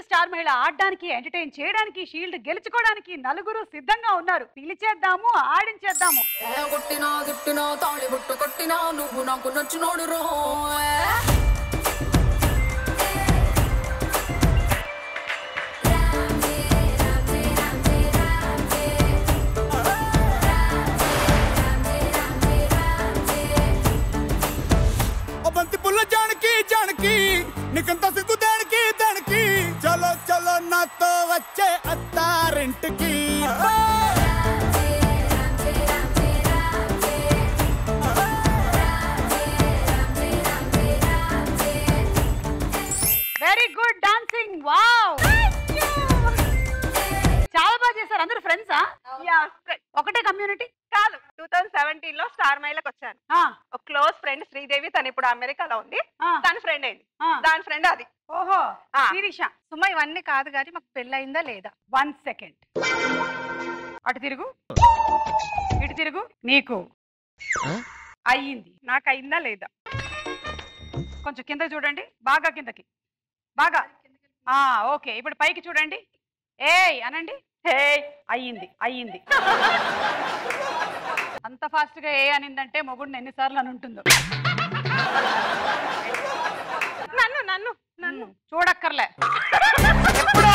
Star మహిళ ఆడడానికి entertain చేయడానికి షీల్డ్ గెలుచుకోవడానికి నలుగురు సిద్ధంగా ఉన్నారు పిలిచేద్దాము ఆడించేద్దాము కొట్టినా గిట్టినా తాళి బుట్టు కొట్టినా నువ్వు నాకు నచ్చినోడు రో ఓ బంతి పుల్ల జానకి జానకి నీకంత సిగ్గు దానికి దానికి చలో చలో నాతో వచ్చే అత్తారింటికి వెరీ గుడ్ డాన్సింగ్ వావ్ చాలా బాగా చేశారు అందరూ ఫ్రెండ్సా ఒకటే కమ్యూనిటీ కాదు టూ థౌసండ్ సెవెంటీన్ లో స్టార్ మైలకు వచ్చాను ఒక క్లోజ్ ఫ్రెండ్ శ్రీదేవి తను ఇప్పుడు అమెరికాలో ఉంది తన ఫ్రెండ్ అయింది దాని ఫ్రెండ్ అది ఓహో ఆ. శిరీష సుమ ఇవన్నీ కాదు కానీ మాకు పెళ్ళయిందా లేదా వన్ సెకండ్ అటు తిరుగు ఇటు తిరుగు నీకు అయ్యింది నాకు అయిందా లేదా కొంచెం కింద చూడండి బాగా కిందకి బాగా ఆ ఓకే ఇప్పుడు పైకి చూడండి ఏయ్ అనండి హే అయ్యింది అయ్యింది అంత ఫాస్ట్ గా ఏ అనిందంటే మొగుడిని ఎన్నిసార్లు అని ఉంటుందో నన్ను నన్ను నన్ను చూడక్కర్లే ఎప్పుడో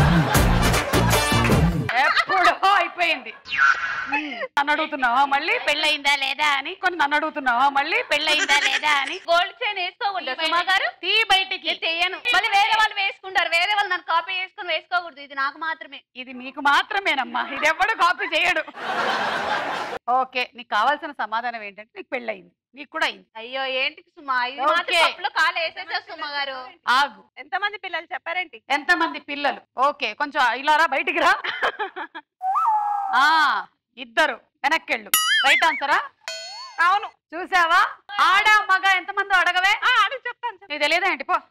ఎప్పుడో అయిపోయింది ఉమ్, నన్ను అడుగుతున్నావా మళ్ళీ పెళ్ళయిందా లేదా అని కొన్ని నన్ను అడుగుతున్నావా మళ్ళీ పెళ్ళయిందా లేదా అని గోల్డ్ చైన్ వేసుకోకూడదు సుమా గారు తీ బయటికి చేయను మళ్ళీ వేరే వాళ్ళు వేసుకుంటారు వేరే వాళ్ళు నన్ను కాపీ చేసుకుని వేసుకోకూడదు ఇది నాకు మాత్రమే ఇది మీకు మాత్రమేనమ్మా ఇది ఎవడు కాపీ చేయడు ఓకే నీకు కావాల్సిన సమాధానం ఏంటంటే నీకు పెళ్ళయింది నీకు కూడా అయింది అయ్యో ఏంటి సుమా ఇది ఓకే. మాత్రం కప్పులో కాలు వేసేసా సుమా గారు ఆగు ఎంతమంది పిల్లలు చెప్పారేంటి ఎంతమంది పిల్లలు ఓకే కొంచెం ఇలా రా బయటికి రా ఆ ఇద్దరు వెనక్కెళ్ళు రైట్ ఆన్సరా అవును చూసావా ఆడ మగ ఎంతమంది అడగవే అడిగి చెప్తాను నీకు తెలియదా ఏంటి పో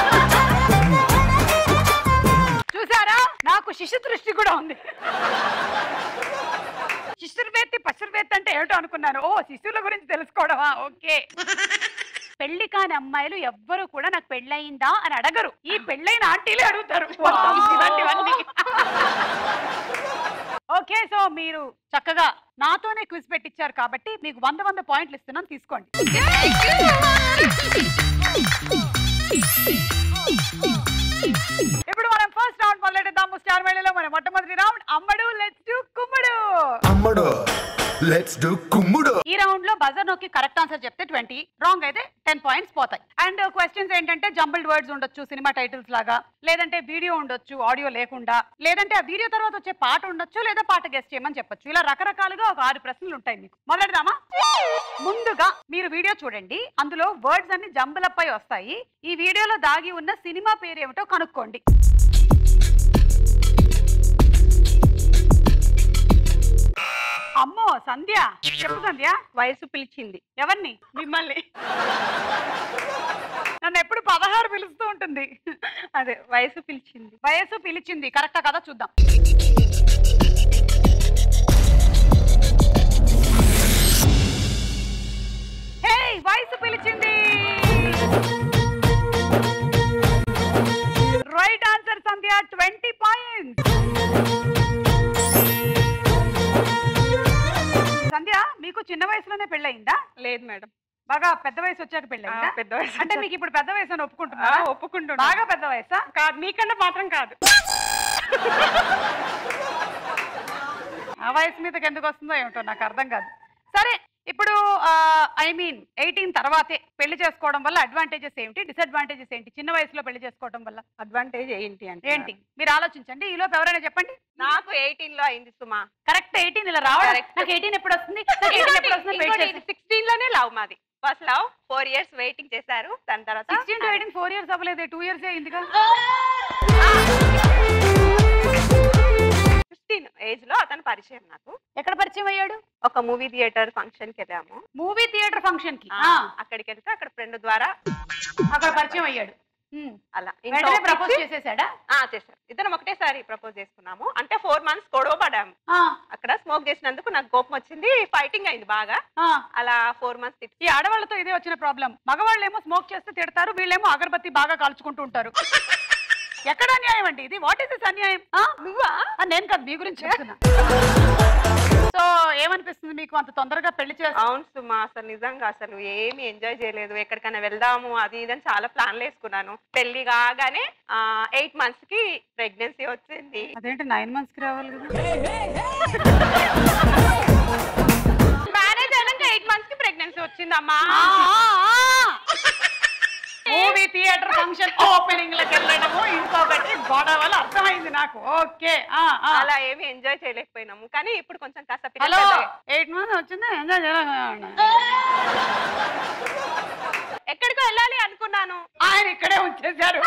చూసారా నాకు శిశు దృష్టి కూడా ఉంది శిశుర్వేత్తి పశుర్వేత్తి అంటే ఏమిటో అనుకున్నాను ఓ శిశువుల గురించి తెలుసుకోవడమా ఓకే పెళ్లి కాని అమ్మాయిలు ఎవ్వరు కూడా నాకు పెళ్ళయిందా అని అడగరు ఈ పెళ్ళైన ఆంటీలే అడుగుతారు మొత్తం ఇలాంటివన్నీ ఓకే సో మీరు చక్కగా నాతోనే క్విజ్ పెట్టించారు కాబట్టి మీకు వంద వంద పాయింట్లు ఇస్తున్నాను తీసుకోండి ఇప్పుడు మనం ఫస్ట్ రౌండ్ మొదలెడదాము స్టార్ మేళలో మన మొట్టమొదటి రౌండ్ అమ్మడు లెట్స్ డు కుమ్ముడు అమ్మడు లెట్స్ డు కుమ్ముడు ఈ రౌండ్ లో బజర్ నొక్కి కరెక్ట్ ఆన్సర్ చెప్తే ట్వంటీ రాంగ్ అయితే టెన్ పాయింట్స్ పోతాయి అండ్ క్వశ్చన్స్ ఏంటంటే జంబుల్డ్ వర్డ్స్ ఉండొచ్చు సినిమా టైటిల్స్ లాగా లేదంటే వీడియో ఉండొచ్చు ఆడియో లేకుండా లేదంటే ఆ వీడియో తర్వాత వచ్చే పాట ఉండొచ్చు లేదా పాట గెస్ట్ చేయమని చెప్పొచ్చు ఇలా రకరకాలుగా ఒక ఆరు ప్రశ్నలు ఉంటాయి మీకు మొదలెడదామా ముందుగా మీరు వీడియో చూడండి అందులో వర్డ్స్ అన్ని జంబులపై వస్తాయి ఈ వీడియోలో దాగి ఉన్న సినిమా పేరు ఏమిటో కనుక్కోండి అమ్మో సంధ్య చెప్పు సంధ్య వయసు పిలిచింది ఎవరిని మిమ్మల్ని నన్ను ఎప్పుడు పదహారు పిలుస్తూ ఉంటుంది అదే వయసు పిలిచింది వయసు పిలిచింది కరెక్టా కదా చూద్దాం హే వయసు పిలిచింది right answer Sandhya twenty points Sandhya మీకు చిన్న వయసులోనే పెళ్ళయిందా లేదు మేడం బాగా పెద్ద వయసు వచ్చాక పెళ్ళయిందా ఆ, పెద్ద వయసు అంటే మీకు ఇప్పుడు పెద్ద వయసు అని ఒప్పుకుంటున్నారా ఒప్పుకుంటున్నా బాగా పెద్ద వయసా కాదు మీకన్నా మాత్రం కాదు ఆ వయసు మీదకి ఎందుకు వస్తుందో ఏమిటో నాకు అర్థం కాదు సరే ఇప్పుడు ఐ మీన్ ఎయిటీన్ తర్వాతే పెళ్లి చేసుకోవడం వల్ల అడ్వాంటేజెస్ ఏంటి డిసడ్వాంటేజెస్ ఏంటి చిన్న వయసులో పెళ్లి చేసుకోవడం వల్ల అడ్వాంటేజ్ ఏంటి అంటే ఏంటి మీరు ఆలోచించండి ఈ లోపు ఎవరైనా చెప్పండి నాకు ఎయిటీన్ లో అయింది సుమా కరెక్ట్ ఎయిటీన్ ఇలా రావడం Correct. నాకు ఎయిటీన్ ఎప్పుడు వస్తుంది నాకు ఎయిటీన్ ఎప్పుడు వస్తుంది వెయిట్ చేసి సిక్స్టీన్ లోనే లవ్ మాది first love four years waiting చేశారు దాని తర్వాత sixteen to eighteen four years అవ్వలేదు టూ ఇయర్స్ అయిందిగా ఫిఫ్టీన్ ఏజ్ లో అతను పరిచయం నాకు ఎక్కడ పరిచయం అయ్యాడు ఒక మూవీ థియేటర్ ఫంక్షన్ కి వెళ్ళాము మూవీ థియేటర్ ఫంక్షన్ కి ఆ, అక్కడికి వెళ్తే అక్కడ ఫ్రెండ్ ద్వారా అక్కడ పరిచయం అయ్యాడు ఉమ్. అలా వెంటనే ప్రపోజ్ చేసేసాడా ఆ చేశారు ఇద్దరం ఒకటేసారి ప్రపోజ్ చేసుకున్నాము అంటే ఫోర్ మంత్స్ గొడవ పడాము ఆ, అక్కడ స్మోక్ చేసినందుకు నాకు కోపం వచ్చింది ఫైటింగ్ అయింది బాగా ఆ. అలా ఫోర్ మంత్స్ ఈ ఆడవాళ్ళతో ఇదే వచ్చిన ప్రాబ్లం మగవాళ్ళు ఏమో స్మోక్ చేస్తే తిడతారు వీళ్ళేమో అగరబత్తి బాగా కాల్చుకుంటూ ఉంటారు ఎక్కడ అన్యాయం అండి ఇది వాట్ ఇస్ దిస్ అన్యాయం ఆ? నువ్వా ఆ, నేను కాదు మీ గురించి చెప్తున్నా సో ఏమనిపిస్తుంది మీకు అంత తొందరగా పెళ్లి చేస్తా అవును సుమా అసలు నిజంగా అసలు ఏమి ఎంజాయ్ చేయలేదు ఎక్కడికైనా వెళ్దాము అది ఇది అని చాలా ప్లాన్లు వేసుకున్నాను పెళ్లి కాగానే ఎయిట్ మంత్స్ కి ప్రెగ్నెన్సీ వచ్చింది అదేంటి నైన్ మంత్స్ కి రావాలి కదా మ్యారేజ్ అయినాక ఎయిట్ మంత్స్ కి ప్రెగ్నెన్సీ వచ్చిందమ్మా మూవీ థియేటర్ ఫంక్షన్ ఓపెనింగ్ లకు వెళ్ళడము ఇంకొకటి గొడవలు అర్థమైంది నాకు ఓకే అలా ఏమి ఎంజాయ్ చేయలేకపోయినాము కానీ ఇప్పుడు కొంచెం కాస్త పిల్ల హలో పెద్దగా- ఎయిట్ మంత్స్ వచ్చింది ఎంజాయ్ చేయాలి ఎక్కడికో వెళ్ళాలి అనుకున్నాను ఆయన ఇక్కడే ఉంచేశారు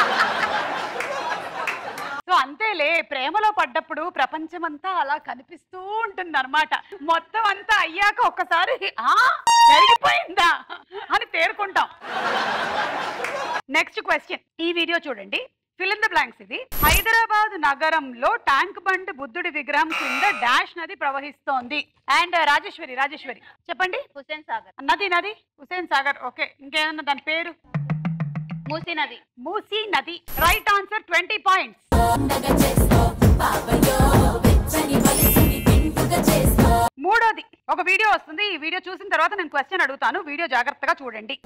సో అంతేలే ప్రేమలో పడ్డప్పుడు ప్రపంచమంతా అలా కనిపిస్తూ ఉంటుంది అనమాట మొత్తం అంతా అయ్యాక ఒక్కసారి ఆ జరిగిపోయిందా అని తేరుకుంటాం నెక్స్ట్ క్వశ్చన్ ఈ వీడియో చూడండి ఫిల్ ఇన్ ద బ్లాంక్స్ ఇది హైదరాబాద్ నగరంలో ట్యాంక్ బండ్ బుద్ధుడి విగ్రహం కింద డాష్ నది ప్రవహిస్తోంది అండ్ రాజేశ్వరి రాజేశ్వరి చెప్పండి హుసేన్ సాగర్ నది నది హుసేన్ సాగర్ ఓకే ఇంకేమన్నా దాని పేరు మూసీ నది మూసీ నది రైట్ ఆన్సర్ ట్వంటీ పాయింట్స్ ఉండగా చేసుకో బాబయ్యో వెచ్చని వయసుని వింటుగా చేసుకో మూడోది ఒక వీడియో వస్తుంది ఈ వీడియో చూసిన తర్వాత నేను క్వశ్చన్ అడుగుతాను వీడియో జాగ్రత్తగా చూడండి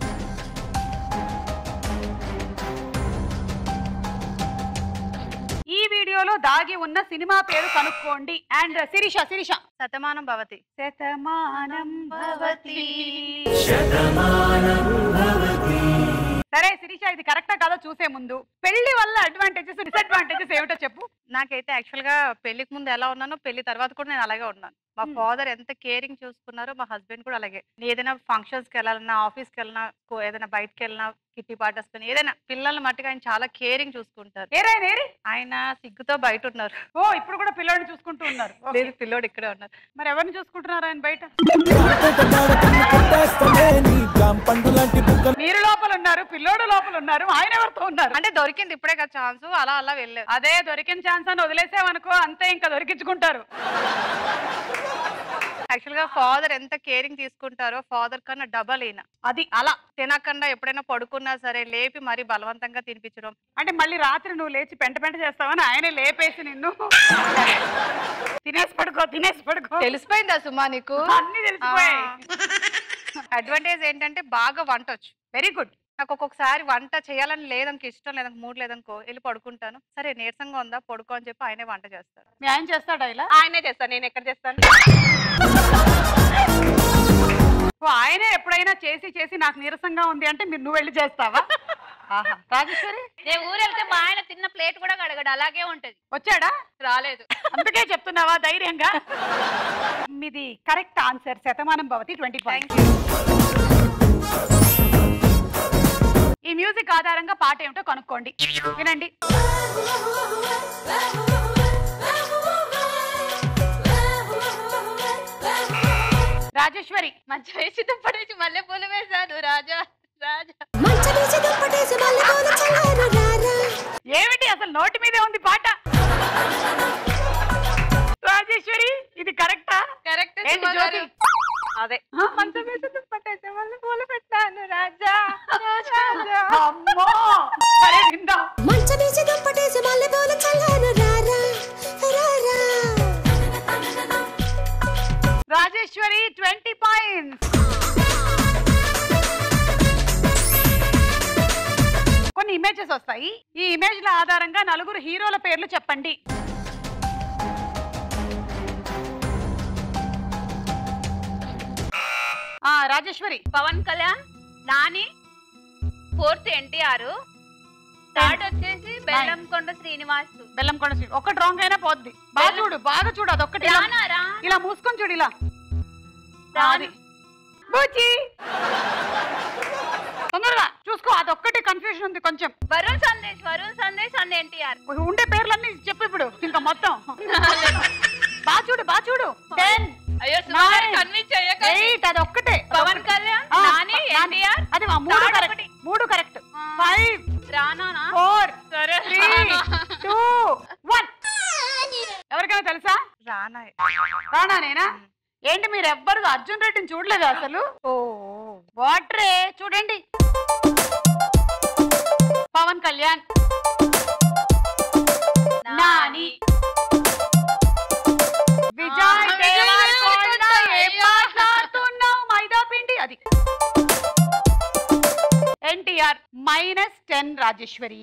ఈ వీడియోలో దాగి ఉన్న సినిమా పేరు కనుక్కోండి అండ్ శిరీష శిరీష శతమానం భవతి శతమానం భవతి సరే శిరీష ఇది కరెక్టా కాదో చూసే ముందు పెళ్లి వల్ల అడ్వాంటేజెస్ డిసడ్వాంటేజెస్ ఏమిటో చెప్పు నాకైతే యాక్చువల్ గా పెళ్లికి ముందు ఎలా ఉన్నానో పెళ్లి తర్వాత కూడా నేను అలాగే ఉన్నాను మా Hmm. ఫాదర్ ఎంత కేరింగ్ చూసుకున్నారో మా హస్బెండ్ కూడా అలాగే ఏదైనా ఫంక్షన్స్ కి వెళ్ళాలన్నా ఆఫీస్కి వెళ్ళినా కో- ఏదైనా బయటకు వెళ్ళినా కిట్టి పార్టీస్ కానీ ఏదైనా పిల్లల మట్టుగా ఆయన చాలా కేరింగ్ చూసుకుంటారు ఏరైనా ఏరి ఆయన సిగ్గుతో బయట ఉన్నారు ఓ ఇప్పుడు కూడా పిల్లోడిని చూసుకుంటూ ఉన్నారు Okay. లేదు పిల్లోడు ఇక్కడే ఉన్నారు మరి ఎవరిని చూసుకుంటున్నారు ఆయన బయట కొట్టేస్తానే నీ జామ పండు లాంటి బుగ్గలు మీరు లోపల ఉన్నారు పిల్లోడు లోపల ఉన్నారు ఆయన ఎవరితో ఉన్నారు అంటే దొరికింది ఇప్పుడే కదా ఛాన్స్ అలా అలా వెళ్ళారు అదే దొరికిన ఛాన్స్ అని వదిలేసామనుకో అంతే ఇంకా దొరికించుకుంటారు యాక్చువల్ గా ఫాదర్ ఎంత కేరింగ్ తీసుకుంటారో ఫాదర్ కన్నా డబల్ ఈయన అది అలా తినకుండా ఎప్పుడైనా పడుకున్నా సరే లేపి మరీ బలవంతంగా తినిపించడం అంటే మళ్ళీ రాత్రి నువ్వు లేచి పెంట పెంట చేస్తావని ఆయనే లేపేసి నిన్ను తినేసి పడుకో తినేసి పడుకో తెలిసిపోయిందా సుమా నీకు అన్ని తెలిసిపోయాయి అడ్వాంటేజ్ ఏంటంటే బాగా వంట వచ్చు వెరీ గుడ్ నాకు ఒక్కొక్కసారి వంట చేయాలని లేదనుకో ఇష్టం లేదనుకో మూడు లేదనుకో వెళ్ళి పడుకుంటాను సరే నీరసంగా ఉందా పడుకో అని చెప్పి ఆయనే వంట చేస్తారు మీ ఆయన చేస్తాడా ఇలా ఆయనే చేస్తాను నేను ఎక్కడ చేస్తాను ఓ, ఆయనే ఎప్పుడైనా చేసి చేసి నాకు నీరసంగా ఉంది అంటే మీరు నువ్వు వెళ్ళి చేస్తావా ఆహా రాజేశ్వరి నేను ఊరు వెళ్తే మా ఆయన తిన్న ప్లేట్ కూడా కడగడు అలాగే ఉంటది వచ్చాడా రాలేదు అందుకే చెప్తున్నావా ధైర్యంగా మీది కరెక్ట్ ఆన్సర్ శతమానం భవతి ట్వంటీ పాయింట్ ఈ మ్యూజిక్ ఆధారంగా పాట ఏమిటో కనుక్కోండి వినండి రాజేశ్వరి మంచి వేసి దుప్పటేసి మల్లె పూలు వేశాను రాజా రాజా మంచమేసి దుప్పటేసి మల్లెపూలు చల్లారు రారా ఏమిటి అసలు నోటి మీదే ఉంది పాట రాజేశ్వరి ఇది కరెక్టా కరెక్ట్ ఏంటి జ్యోతి అదే మంచం వేసి దుప్పటేసి మళ్ళీ పూలు పెట్టాను రాజా రాజా అమ్మో సరే విందాం మంచమేసి దుప్పటేసి మల్లెపూలు చల్లారు రారా రారా రాజేశ్వరి ట్వంటీ పాయింట్స్ కొన్ని ఇమేజెస్ వస్తాయి ఈ ఇమేజ్ల ఆధారంగా నలుగురు హీరోల పేర్లు చెప్పండి ఆ రాజేశ్వరి పవన్ కళ్యాణ్ నాని ఫోర్త్ ఎన్టీఆర్ థర్డ్ వచ్చేసి బెల్లంకొండ శ్రీనివాస్ బెల్లంకొండ శ్రీ ఒక్కటి రాంగ్ అయినా పోద్ది బాగా చూడు బాగా చూడు అదొక్కటి ఇలా- రానా రా ఇలా మూసుకొని చూడు ఇలా రానా. అది బూచి తొందరగా చూసుకో అదొక్కటి కన్ఫ్యూజన్ ఉంది కొంచెం వరుణ్ సందేశ్ వరుణ్ సందేశ్ అండ్ ఎన్టీఆర్ ఉండే పేర్లన్నీ చెప్పు ఇప్పుడు ఇంకా మొత్తం బాగా చూడు బాగా చూడు టెన్ అయ్యో Nine. కన్విన్స్ చేయకండి ఎయిట్ అది ఒక్కటే పవన్ కళ్యాణ్ ఆ, నాని నాని. ఎన్టీఆర్ అది మా మూడు Third కరెక్ట్ ఒకటి. మూడు కరెక్ట్ ఆ. ఫైవ్ రానా ఫోర్ సరే త్రీ టూ వన్ ఎవరికైనా తెలుసా రానా రానానేనా ఏంటి మీరు ఎవ్వరు అర్జున్ రెడ్డిని చూడలేదు అసలు ఓ వాటరే చూడండి పవన్ కళ్యాణ్ దెన్ రాజేశ్వరి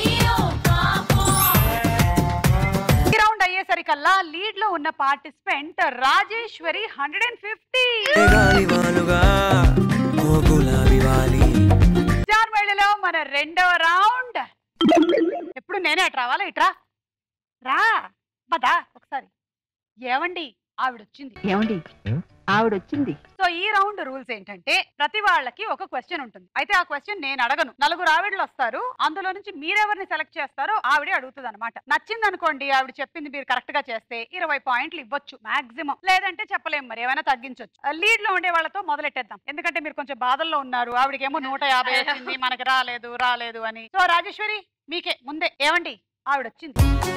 ఈ రౌండ్ అయ్యేసరికల్లా లీడ్ లో ఉన్న participant Rajeshwari hundred and fifty గాలివాలుగా ఓ గులాబీ వాలి జాన్వేళ్లలో మన రెండవ రౌండ్ ఎప్పుడు నేనే అటు రావాలా ఇట్రా రా పదా ఒకసారి ఏవండి ఆవిడొచ్చింది ఏమండి ఆవిడొచ్చింది సో ఈ రౌండ్ రూల్స్ ఏంటంటే ప్రతి వాళ్ళకి ఒక క్వశ్చన్ ఉంటుంది అయితే ఆ క్వశ్చన్ నేను అడగను నలుగురు ఆవిడలు వస్తారు అందులో నుంచి మీరెవరిని సెలెక్ట్ చేస్తారో ఆవిడే అడుగుతుంది అనమాట నచ్చింది అనుకోండి ఆవిడ చెప్పింది మీరు కరెక్ట్ గా చేస్తే ఇరవై పాయింట్లు ఇవ్వచ్చు మాక్సిమం లేదంటే చెప్పలేం మరి ఏమైనా తగ్గించవచ్చు లీడ్ లో ఉండే వాళ్ళతో మొదలెట్టేద్దాం ఎందుకంటే మీరు కొంచెం బాధల్లో ఉన్నారు ఆవిడకేమో నూట యాభై వచ్చింది మనకి రాలేదు రాలేదు అని సో రాజేశ్వరి మీకే ముందే ఏమండి ఆవిడ వచ్చింది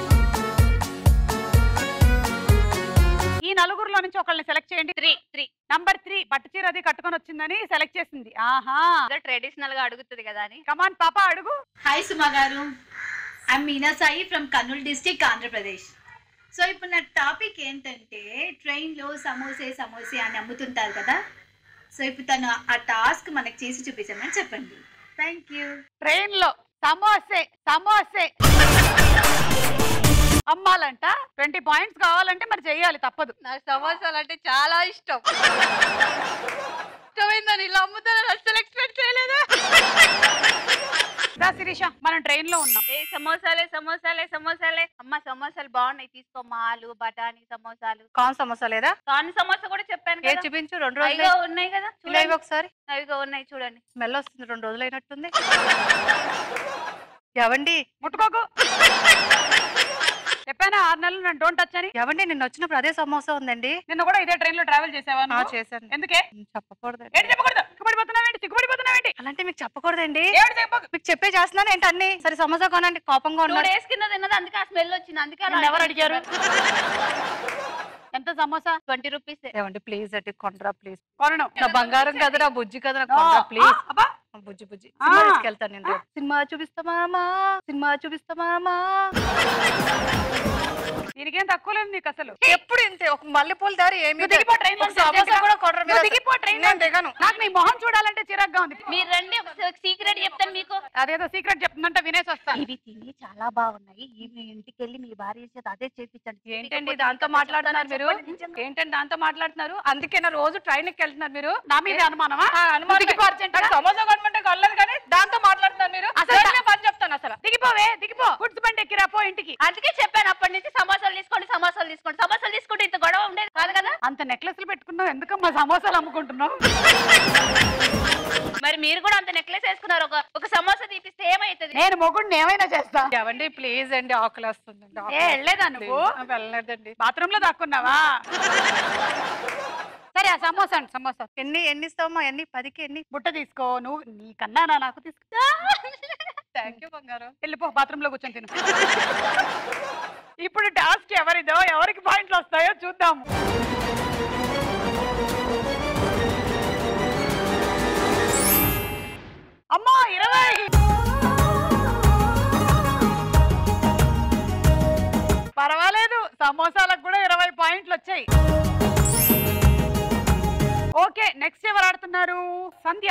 ఈ నలుగురులో నుంచి ఒకళ్ళని సెలెక్ట్ చేయండి త్రీ త్రీ నంబర్ త్రీ పట్టు చీర అది కట్టుకొని వచ్చిందని సెలెక్ట్ చేసింది ఆహా ట్రెడిషనల్ గా అడుగుతుంది కదా అని కమాన్ పాప అడుగు hi Suma garu I'm Meena Sai from Kurnool district Andhra Pradesh so ఇప్పుడు నా టాపిక్ ఏంటంటే ట్రైన్లో సమోసే సమోసే అని అమ్ముతుంటారు కదా సో ఇప్పుడు తను ఆ టాస్క్ మనకు చేసి చూపించమని చెప్పండి థ్యాంక్ యూ ట్రైన్ లో సమోసే సమోసే అమ్మాలంట ట్వంటీ పాయింట్స్ కావాలంటే మరి చెయ్యాలి తప్పదు నాకు సమోసాలు అంటే చాలా ఇష్టం ఇష్టమైందని ఇలా అమ్ముతారని అసలు ఎక్స్పెక్ట్ చేయలేదు రా శిరీష మనం ట్రైన్ లో ఉన్నాం ఏ సమోసాలే సమోసాలే సమోసాలే అమ్మ సమోసాలు బాగున్నాయి తీసుకోమ్మా ఆలు బఠానీ సమోసాలు కాన్ సమోసా లేదా కాని సమోసా కూడా చెప్పాను ఏ కదా చూపించు రెండు రోజులు అవిగో ఉన్నాయి కదా ఇలా చూడండి ఇవ్వు ఒకసారి అవిగో ఉన్నాయి చూడండి స్మెల్ వస్తుంది రెండు రోజులు అయినట్టుంది ఎవండి ముట్టుకోకు చెప్పానా ఆరు నెలలు నేను డోంట్ టచ్ అని ఎవండి నిన్న వచ్చినప్పుడు అదే సమోసా ఉందండి నిన్న కూడా ఇదే ట్రైన్ లో ట్రావెల్ చేసావా ఆ, నువ్వు? చేశాను ఎందుకే చెప్పకూడదు ఏంటి చెప్పకూడదు సిగ్గుపడిపోతున్నావేంటి సిగ్గుపడిపోతున్నావేంటి అలాంటి మీకు చెప్పకూడదండి ఏమిటి చెప్పకు మీకు చెప్పే చేస్తున్నాను ఏంటి అన్ని సరే సమోసా కొనండి కోపంగా టూ ఉన్నాడు డేస్ కింద తిన్నది అందుకే ఆ స్మెల్ వచ్చింది అందుకే నిన్ను ఎవరు అడిగారు ఎంత సమోసా ట్వంటీ రూపీస్ ఏమండి ప్లీజ్ అటు కొండ్రా ప్లీజ్ కొనను నా బంగారం కదా నా బుజ్జి కదా నా ఆ, కొండ్రా ప్లీజ్ ఆ, అబ్బా. బుజ్జి బుజ్జి ఆ. సినిమా తీసుకెళ్తాను నేను రేపు. సినిమా చూపిస్తామా సినిమా చూపిస్తామా దీనికేం తక్కువ లేదు నీకు అసలు ఎప్పుడు ఇంతే ఒక మల్లెపూల దారి ఏమి నువ్వు దిగిపో train లో ఒక సమోసా నుంచి. కూడా కొనరు మీరు నువ్వు అసలు. దిగిపో train లో నేను నుంచి. దిగను నాకు నీ మొహం చూడాలంటే చిరాగ్గా ఉంది మీరు రండి సీక్రెట్ చెప్తాను మీకు అదేదో సీక్రెట్ చెప్తుందంటే వినేసి వస్తాను ఇవి తిని చాలా బాగున్నాయి ఇవి ఇంటికి వెళ్ళి మీ భార్య చేత అదే చేపించండి ఏంటండి దాంతో మాట్లాడుతున్నారు మీరు ఏంటండి దాంతో మాట్లాడుతున్నారు అందుకే నా రోజు ట్రైన్ ఎక్కి వెళ్తున్నారు మీరు నా మీద అనుమానమా ఆ, అనుమానమే. దిగిపో urgent గా. నాకు సమోసా కొనమంటే కొనలేదు కానీ దాంతో మాట్లాడుతున్నారు మీరు అసలు అసలు పని చెప్తాను అసలు దిగిపోవే దిగిపో గుడ్స్ బండి ఎక్కిరా పో ఇంటికి అందుకే చెప్పాను అప్పటి నుంచి సమోసాలు తీసుకోండి సమోసాలు తీసుకోండి సమోసాలు తీసుకుంటే ఇంత గొడవ ఉండేది కాదు కదా అంత నెక్లెస్లు పెట్టుకున్నావు ఎందుకమ్మా సమోసాలు అమ్ముకుంటున్నావు మరి మీరు కూడా అంత నెక్లెస్ వేసుకున్నారు ఒక ఒక సమోసా తీపిస్తే ఏమైతుంది నేను మొగుడిని ఏమైనా చేస్తా ఎవండి ప్లీజ్ అండి ఆకులు వస్తుందండి ఏ వెళ్ళలేదా నువ్వు వెళ్ళలేదండి బాత్రూమ్ లో దాక్కున్నావా సరే ఆ సమోసా అండి సమోసా ఎన్ని ఎన్ని ఇస్తావమ్మా ఎన్ని పదికి ఎన్ని బుట్ట తీసుకో నువ్వు నీకన్నా నా నాకు తీసుకో థ్యాంక్ యూ బంగారం వెళ్ళిపో బాత్రూమ్ లో కూర్చొని తిను ఇప్పుడు టాస్క్ ఎవరిదో ఎవరికి పాయింట్లు వస్తాయో చూద్దాము అమ్మా ఇరవై పర్వాలేదు సమోసాలకు కూడా ఇరవై పాయింట్లు వచ్చాయి ఓకే నెక్స్ట్ ఎవరు ఆడుతున్నారు Sandhya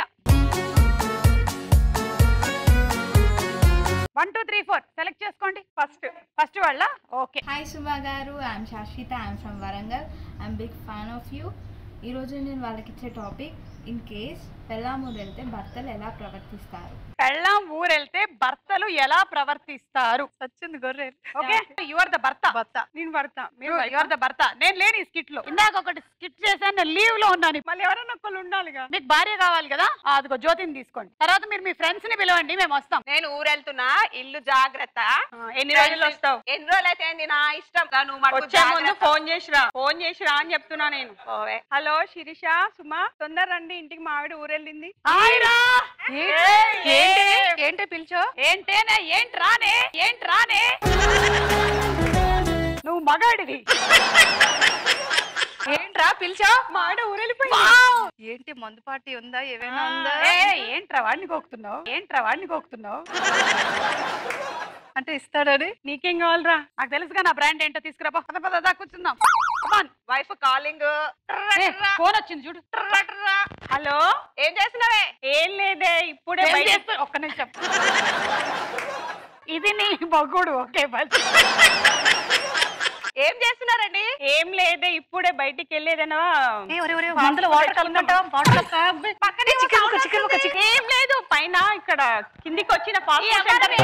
one two three four select చేసుకోండి ఫస్ట్ ఫస్ట్ వాళ్ళ okay hi Suma garu I'm Shashwita I'm from Warangal I'm big fan of you ఈరోజు నేను వాళ్ళకి ఇచ్చే టాపిక్ ఇన్ కేస్ పెళ్ళామూరు వెళ్తే భర్తలు ఎలా ప్రవర్తిస్తారు పెళ్ళాం ఊరెళ్తే భర్తలు ఎలా ప్రవర్తిస్తారు వచ్చింది గొర్రె ఓకే యువర్ ద భర్త భర్త నేను భర్త మీరు యువర్ ద భర్త నేను లేని ఈ స్కిట్ లో ఇందాక ఒకటి స్కిట్ చేశాను నేను లీవ్ లో ఉన్నాను మళ్ళీ ఎవరైనా ఒకళ్ళు ఉండాలిగా మీకు భార్య కావాలి కదా ఆ, అదిగో జ్యోతిని తీసుకోండి తర్వాత మీరు మీ ఫ్రెండ్స్ ని పిలవండి మేము వస్తాం నేను ఊరెళ్తున్నా ఇల్లు జాగ్రత్త ఆ, ఎన్ని రోజులు వస్తావు ఎన్ని రోజులు అయితే ఏంది నా ఇష్టం రా, నువ్వు మటుకు వచ్చే ముందు జాగ్రత్త. ఫోన్ చేసిరా ఫోన్ చేసిరా అని చెప్తున్నా నేను పోవే. హలో శిరీష సుమా తొందర రండి ఇంటికి మా ఆవిడ ఊరెళ్ళింది ఆయరా! ఏంటి ఏంటి పిలిచో ఏంటేనే ఏంటి రానే ఏంటి రానే నువ్వు మగాడివి ఏంట్రా పిలిచావు మాడ ఊరెళ్ళిపోయింది వావ్! ఏంటి మందు పార్టీ ఉందా ఏమైనా ఉందా ఏ, ఏంట్రా వాడిని గోకుతున్నావు ఏంట్రా వాడిని గోకుతున్నావు అంటే ఇస్తాడని నీకేం కావాలరా నాకు తెలుసుగా నా బ్రాండ్ ఏంటో తీసుకురా పో. పద పద దా కూర్చుందాం వైఫ్ కాలింగ్ ఫోన్ వచ్చింది చూడు హలో ఏం చేస్తున్నావే ఏం లేదే ఇప్పుడే ఏం బయట చేస్తా- ఒక్క నిమిషం ఇది నీ బొగ్గుడు ఓకే బస్ ఏం చేస్తున్నారండి ఏం లేదే ఇప్పుడే బయటికి వెళ్ళేదనా మందులో వాటర్ కలుపుకుంటావా వాటర్ పక్కనే చికెన్ ముక్క, చికెన్ ముక్క, చికెన్. ఏం లేదు పైన ఇక్కడ కిందికి వచ్చిన fast food centre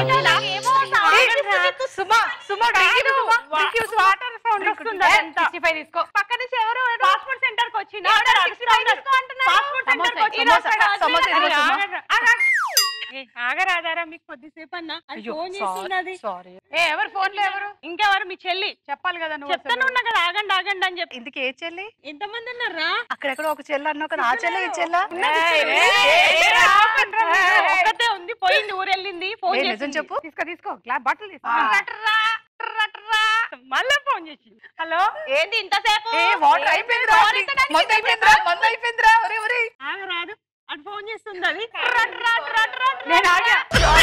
Suma Suma drink ఇవ్వు, సుమా. Drink ఇవ్వు, సుమా. వాటర్ సౌండ్ వస్తుంది అదంతా. తీసుకో పక్క నుంచి ఎవరు ఫాస్ట్ ఫుడ్ సెంటర్ కి వచ్చిన ఫాస్ట్ ఫుడ్ సెంటర్ కి వచ్చిన సమోసా, సమోసా ఇదిగో సుమా. ఆగరాదారా మీకు కొద్దిసేపు అన్న అది అయ్యో, ఫోన్ sorry, చేస్తున్నది sorry. ఏ ఎవరు ఫోన్ లో ఎవరు ఇంకెవరు మీ చెల్లి చెప్పాలి కదా నువ్వు చెప్తాను ఉన్నా కదా ఆగండి ఆగండి అని చెప్పి ఇందుకు ఏ చెల్లి ఎంతమంది ఉన్నారా అక్కడెక్కడ ఒక చెల్లి అన్నావు కదా ఆ చెల్లి ఈ చెల్లా ఒక్కతే ఉంది పోయింది ఊరెళ్ళింది ఫోన్ ఏ, నిజం చేసింది. చెప్పు తీసుకో తీసుకో గ్లాస్ బాటిల్ తీసుకో రట్రా, రట్రా. మళ్ళా ఫోన్ చేసింది హలో ఏంది ఇంతసేపు ఏ వాటర్ అయిపోయిందిరా ఫోన్ ఎత్తడానికి మందు అయిపోయిందిరా మందు అయిపోయిందిరా ఒరే ఒరే ఆగరాదు అటు ఫోన్ చేస్తుంది అది రట్రా, రట్రా, నేను ఆగా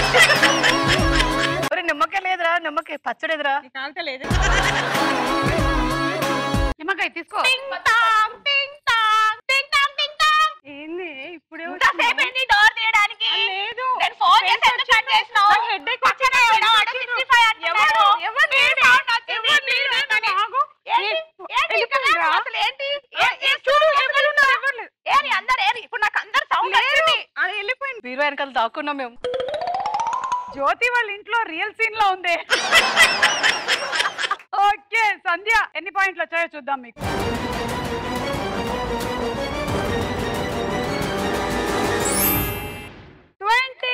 ఒరే నిమ్మకాయ లేదురా నిమ్మకాయ పచ్చడి ఎదురా కాల్తలేదు నిమ్మకాయ తీసుకో ఏంది ఇప్పుడే ఇంతసేపు ఏంటి డోర్ తీయడానికి లేదు నేను ఫోన్ చేసి ఎందుకు కట్ చేసినావు హెడ్ఏక్ పక్కనే ఉన్నాడు, 65 అంటున్నాడు. ఎవరు మీరు మీరు? sound వచ్చింది. ఎవరు మీరు? ఏంటి? ఆగు. ఏంటి? ఏంటి ఇక్కడ? వెళ్ళిపోయిందిరా? అసలు ఏంటి? ఏ- ఏ చూడు ఎవరు ఉన్నారు? ఏరి అందరు ఏరి ఇప్పుడు నాకు అందరు సౌండ్ వచ్చింది అది వెళ్ళిపోయింది బీరువా వెనకాల దాక్కున్నాం మేము జ్యోతి వాళ్ళ ఇంట్లో రియల్ సీన్ లో ఉంది ఓకే సంధ్య ఎన్ని పాయింట్లు వచ్చాయో చూద్దాం మీకు ట్వంటీ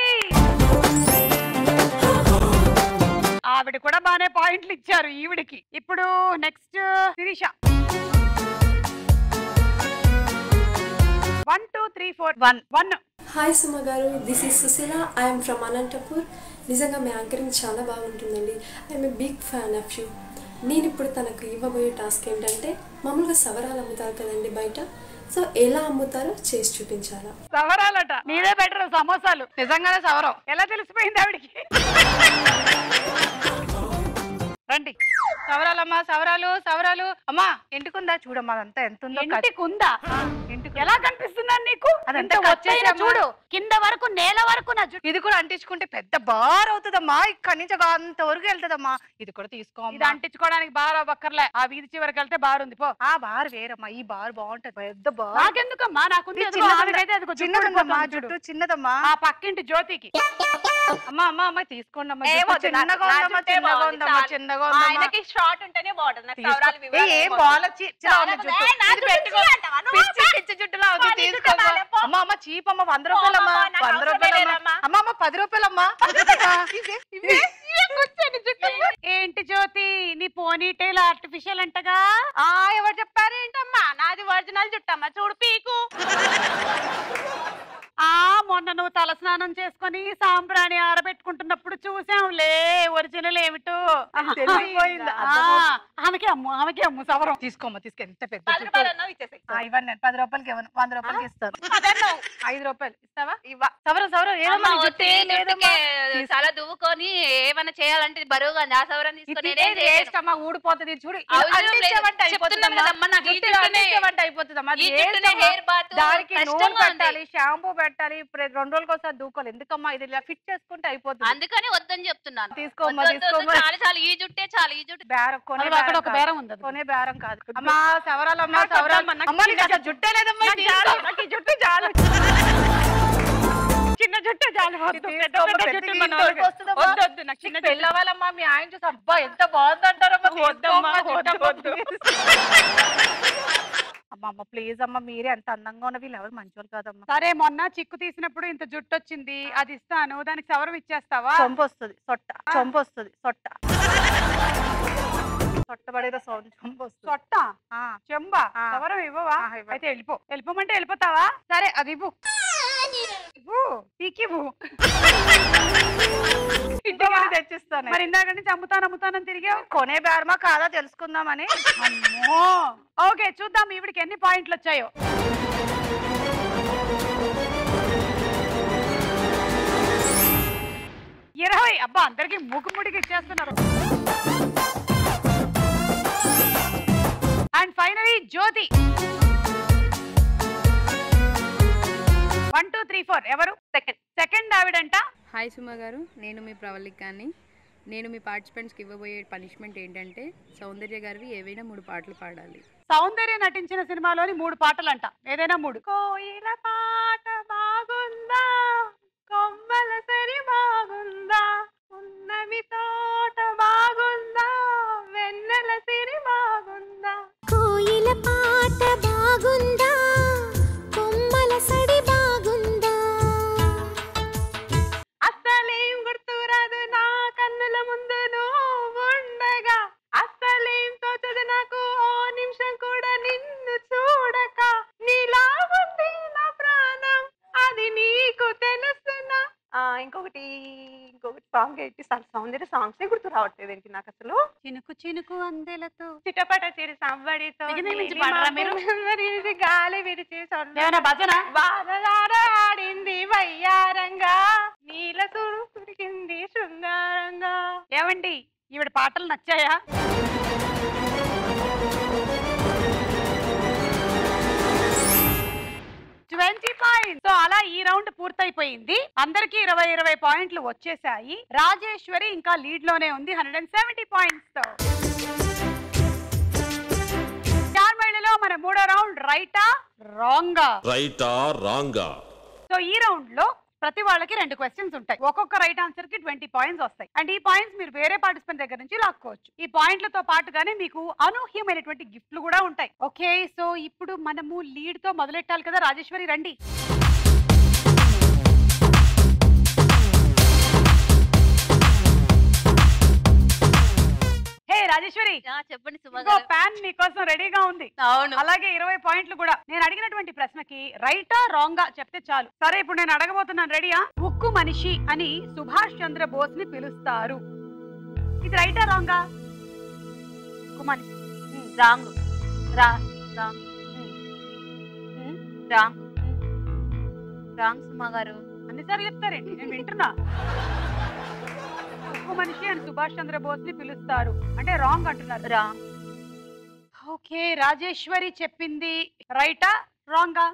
ఆవిడ కూడా బాగానే పాయింట్లు ఇచ్చారు ఈవిడికి ఇప్పుడు next Sirisha one two three four one one hi Suma garu this is Sushila I'm from Anantapur నిజంగా మీ యాంకరింగ్ చాలా బాగుంటుందండి I'm a big fan of you నేను ఇప్పుడు తనకు ఇవ్వబోయే టాస్క్ ఏంటంటే మామూలుగా సవరాలు అమ్ముతారు కదండి బయట సో ఎలా అమ్ముతారో చేసి చూపించాలా సవరాలట నీదే బెటర్ సమోసాలు నిజంగానే సవరం ఎలా తెలిసిపోయింది ఆవిడికి రండి సవరాలమ్మా సవరాలు సవరాలు అమ్మా ఇంటికుందా చూడమ్మా అదంతా ఎంత ఉందో ఇంటికి ఉందా ఇంటికి ఎలా కనిపిస్తుందా నీకు అదంతా ఇంత కట్ ఒత్తైన చేసామా? చూడు కింద వరకు నేల వరకు నా జుట్టు ఇది కూడా అంటించుకుంటే పెద్ద బార్ అవుతుందమ్మా ఇక్కడి నుంచి ఒక అంత వరకు వెళ్తుందమ్మా ఇది కూడా తీసుకో ఇది అంటించుకోవడానికి బార్ అవ్వక్కర్లే ఆ వీధి చివరికి వెళ్తే బార్ ఉంది పో ఆ బార్ వేరమ్మా ఈ బార్ బాగుంటది పెద్ద బార్ నాకెందుకమ్మా నాకుంది ఇది అదిగో, చిన్నదమ్మా. ఆవిడైతే అదిగో జుట్టు చిన్నదమ్మా ఊడిపోతుంది చూడు. జుట్టు చిన్నదమ్మా ఆ పక్కింటి జ్యోతికి అమ్మా అమ్మా అమ్మా తీసుకోండి అమ్మా ఏ జుట్టు వద్దు, నా- చిన్నగా నా ఉందమ్మా జుట్టే చిన్నగా బాగుంది, ఉందమ్మా చాలు. చిన్నగా మా ఉందమ్మా ఆయనకి షార్ట్ ఉంటేనే బాగుంటుంది నాకు తీసుకో. సవరాలు ఏ, వివరాలు ఏం ఏం బాల వద్దు. చి- చిన్నగా ఉంది చాలా జుట్టు. బాగుంది. నా ఇది జుట్టు పెట్టుకో. అంటావా నువ్వు? పిచ్చి పిచ్చి జుట్టులా ఉంది మా నీ జుట్టు తీసుకో బాలే, పో. అమ్మా అమ్మ చీప్ అమ్మ వంద రూపాయలమ్మా అమ్మా, నాకు వంద అవసరమే రూపాయలమ్మా లేదమ్మా. అమ్మ అమ్మ పది రూపాయలమ్మా ఇవే, ఇవే. ఏంటి జ్యోతి నీ పోనీ టైల్ ఆర్టిఫిషియల్ అంటగా ఆ ఎవరు చెప్పారు ఏంటమ్మా నాది ఒరిజినల్ జుట్టమ్మా చూడు పీకు ఆ మొన్న నువ్వు తలస్నానం చేసుకొని సాంబ్రాణి ఆరబెట్టుకుంటున్నప్పుడు చూసాంలే ఒరిజినల్ ఏమిటో తెలిసిపోయిందా? ఆ, ఆమెకి అమ్ము ఆమెకి అమ్ము సవరం తీసుకోమ్మా తీసుకో ఎంత పెద్ద పది జుట్టు. రూపాయలు అన్నావు ఇచ్చేసి ఆ, ఇవ్వండి నేను పది రూపాయలకి ఇవ్వను వంద రూపాయలకి ఇస్తాను అదన్నావు ఐదు రూపాయలు ఇస్తావా ఇవ్వ సవరం సవరం ఏదమ్మా అమ్మ, నీ వద్దు, జుట్టు ఈ ఏం లేదమ్మా జుట్టుకే చాలా దువ్వుకొని ఏమైనా చేయాలంటే ఇది బరువుగా ఉంది. ఆ సవరం తీసుకొని ఇది నేనేం చేయలేను. వేస్ట్ అమ్మా ఊడిపోతుంది చూడు ఇది అవసరం లేదు. అంటించావంటే చెప్తున్నాను అయిపోతుందమ్మా. కదమ్మా, నాకు ఈ జుట్టు జుట్టునే- అంటించావంటే అయిపోతుందమ్మా. అది ఈ waste జుట్టునే అమ్మా. hair bath దానికి నూనె కష్టంగా ఉంది. పెట్టాలి షాంపూ పెట్టాలి ఇప్పుడు రెండు రోజులకి ఒకసారి దూకోవాలి ఎందుకమ్మా ఇది ఇలా ఫిట్ చేసుకుంటే అయిపోతుంది అందుకని వద్దని చెప్తున్నాను తీసుకోమ్మా వద్దు, వద్దు, వద్దు, తీసుకోమ్మా చాలు చాలు ఈ జుట్టే చాలు ఈ జుట్టు బేరం కొనే అదిగో అక్కడ బేరం ఒక కాదు. బేరం ఉంది అది. కొనే బేరం కాదు అమ్మా సవరాలమ్మా నాకు సవరాలు వద్దమ్మా, నాకు అమ్మా నీకు చిన్న అసలు జుట్టే లేదమ్మా నాకు ఇది చాలు, తీసుకో. నాకు ఈ జుట్టు చాలు చిన్న జుట్టు చాలు వద్దు, ఇది పెద్ద తీసుకోమ్మా, పెద్ద పెద్ద జుట్టు ఈ మన తోలుకు వాళ్ళకి. వస్తుందమ్మా. వద్దు, వద్దు, నాకు చిన్న నీకు పెళ్ళవ్వాలమ్మా మీ ఆయన చూసి అబ్బా ఎంత బాగుంది అంటారమ్మా వద్దమ్మా, తీసుకోమ్మా, వద్దు, జుట్టు వద్దు. అమ్మ అమ్మ ప్లీజ్ అమ్మ మీరే ఎంత అందంగా ఉన్న వీళ్ళు ఎవరు మంచోళ్ళు కాదమ్మా సరే మొన్న చిక్కు తీసినప్పుడు ఇంత జుట్టు వచ్చింది అది ఇస్తాను దానికి సవరం ఇచ్చేస్తావా చొంపు వస్తుంది సొట్ట చొంపు వస్తుంది సొట్ట సొట్ట పడేదో సౌండ్ చొంపు వస్తుంది సొట్ట ఆ. చెంబా ఆ. సవరం ఇవ్వవా ఆ, ఇవ్వను. అయితే వెళ్ళిపో వెళ్ళిపోమంటే వెళ్ళిపోతావా సరే అది ఇవ్వు ఊ, పీకి ఊ. ఇంటికి వెళ్ళి తెచ్చిస్తాను మరి ఇందాక నుంచి అమ్ముతాను అమ్ముతానని తిరిగావు కొనే బేరమా కాదా తెలుసుకుందామని అమ్మో ఓకే చూద్దాం ఈవిడికి ఎన్ని పాయింట్లు వచ్చాయో ఇరవై అబ్బా అందరికి మూకుముడికి ఇచ్చేస్తున్నారు and finally Jyothi one two three four ఎవరు సెకండ్ సెకండ్ ఆవిడంట హాయ్ సుమ గారు నేను మీ ప్రవళికాన్ని నేను మీ పార్టిసిపెంట్స్కి ఇవ్వబోయే పనిష్మెంట్ ఏంటంటే సౌందర్య గారివి ఏవైనా మూడు పాటలు పాడాలి సౌందర్య నటించిన సినిమాలోని మూడు పాటలంట ఏదైనా మూడు కోయిల పాట బాగుందా కొమ్మల సరి బాగుందా ఉన్నమి తోట బాగుందా వెన్నెల సిరి బాగుందా కోయిల పాట బాగుందా కొమ్మల సడి బాగుందా అస్సలేం గుర్తురాదు నా కన్నుల ముందు నువ్వు ఉండగా అస్సలేం తోచదు నాకు ఓ నిమిషం కూడా నిన్ను చూడక నీలా ఉంది నా ప్రాణం అది నీకు తెలుసునా ఆ, ఇంకొకటి ఇంకొకటి సాంగ్ ఎట్టిస్తాను సౌందర్య సాంగ్స్ గుర్తు రావట్లేదు ఏంటి నాకు అసలు చినుకు చినుకు అందెలతో చిటపట చిరి సంబడితో బిగినింగ్ నుంచి నీలి పాడరా మీరు? మబ్బు విరిసి గాలి విరిచి సొన్న ఏమైనా భజన? బాధలాడ ఆడింది వయ్యారంగా నీల సురు కురికింది శృంగారంగా ఏమండి ఈవిడ పాటలు నచ్చాయా ట్వంటీ పాయింట్స్ సో అలా ఈ రౌండ్ పూర్తయిపోయింది అందరికి ఇరవై ఇరవై పాయింట్లు వచ్చేసాయి రాజేశ్వరి ఇంకా లీడ్ లోనే ఉంది హండ్రెడ్ అండ్ సెవెంటీ పాయింట్స్ తో చార్మళ్ళలో మన మూడో రౌండ్ రైటా రాంగా రైటా రాంగా సో ఈ రౌండ్ లో ప్రతి వాళ్ళకి రెండు క్వశ్చన్స్ ఉంటాయి ఒక్కొక్క రైట్ ఆన్సర్ కి ట్వంటీ పాయింట్స్ వస్తాయి అండ్ ఈ పాయింట్స్ మీరు వేరే పార్టిసిపెంట్ దగ్గర నుంచి లాక్కోవచ్చు ఈ పాయింట్లతో పాటుగానే మీకు అనూహ్యమైనటువంటి గిఫ్ట్లు కూడా ఉంటాయి ఓకే సో ఇప్పుడు మనము లీడ్ తో మొదలెట్టాలి కదా రాజేశ్వరి రండి హే రాజేశ్వరి చెప్పండి ఇంకో ప్యాన్ మీకోసం రెడీగా ఉంది అవును అలాగే ఇరవై పాయింట్లు కూడా నేను అడిగినటువంటి ప్రశ్నకి రైటా రాంగా చెప్తే చాలు సరే ఇప్పుడు నేను అడగబోతున్నాను రెడీయా ఉక్కు మనిషి అని సుభాష్ చంద్ర బోస్ ని పిలుస్తారు ఇది రైటా రాంగా ఉక్కు మనిషి రాంగ్ రా రాంగ్ రాంగ్ రాంగ్ సుమా గారు అన్నిసార్లు చెప్తారేంటి నేను వింటున్నా ఉక్కు మనిషి అని సుభాష్ చంద్ర బోస్ ని పిలుస్తారు అంటే రాంగ్ అంటున్నారు రాంగ్ ఓకే రాజేశ్వరి చెప్పింది రైటా రాంగా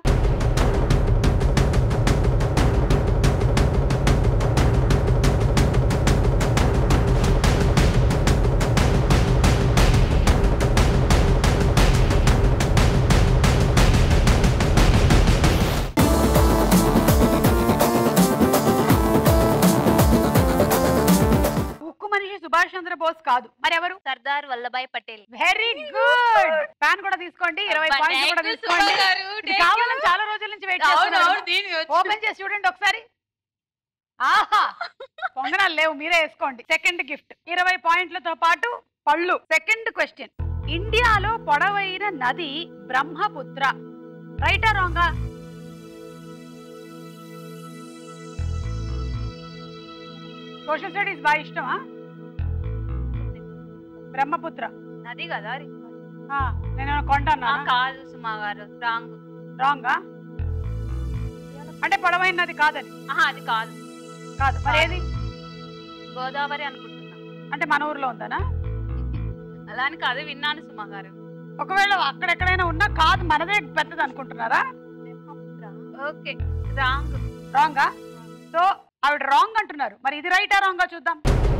ఉక్కు మనిషి సుభాష్ చంద్ర బోస్ కాదు మరి ఎవరు Sardar Vallabhbhai Patel very good pan కూడా తీసుకోండి ఇరవై అబ్బా, పాయింట్లు కూడా thank you, తీసుకోండి సుమా గారు, ఇది thank కావాలని you. చాలా రోజుల నుంచి వెయిట్ అవును, చేస్తున్నాను అవును, దీని వచ్చు. ఓపెన్ చేసి చూడండి ఒకసారి ఆహా పొంగనాలు లేవు మీరే వేసుకోండి సెకండ్ గిఫ్ట్ ఇరవై పాయింట్లతో పాటు పళ్ళు సెకండ్ క్వశ్చన్ ఇండియాలో పొడవైన నది బ్రహ్మపుత్ర రైటా రాంగా సోషల్ స్టడీస్ బాగా ఇష్టమా బ్రహ్మపుత్ర అది కదా అది. ఆ, నేను కొంటానా ఆ, కాదు సుమా గారు రాంగ్ రాంగా అంటే పొడవైనది కాదని ఆహా అది కాదు కాదు మరి ఏది గోదావరి అనుకుంటున్నా అంటే మన ఊర్లో ఉందనా అలా అని కాదు విన్నాను సుమా గారు ఒకవేళ అక్కడెక్కడైనా ఉన్నా కాదు మనదే పెద్దది అనుకుంటున్నారా ఓకే రాంగ్ రాంగా సో ఆవిడ రాంగ్ అంటున్నారు మరి ఇది రైటా రాంగా చూద్దాం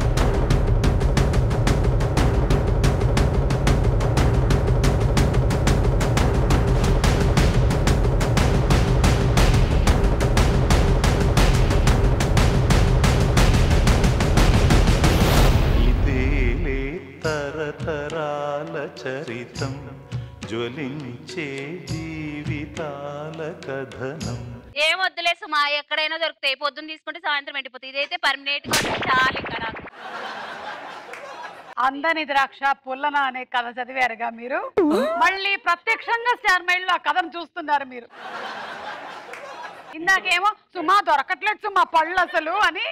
ఇదేలే తరతరాల చరితం జ్వలించే జీవితాల కథనం ఏం వద్దులే సుమా ఎక్కడైనా దొరుకుతాయి పొద్దున్న తీసుకుంటే సాయంత్రం ఎండిపోతుంది ఇదైతే పర్మనెంట్ గా ఉంటే చాలు ఇంకా నాకు అందని ద్రాక్ష పుల్లన అనే కథ చదివారుగా మీరు మళ్ళీ ప్రత్యక్షంగా స్టార్ మైల్ లో ఆ కథను చూస్తున్నారు మీరు ఇందాకేమో సుమా దొరకట్లేదు సుమా పళ్ళు అసలు అని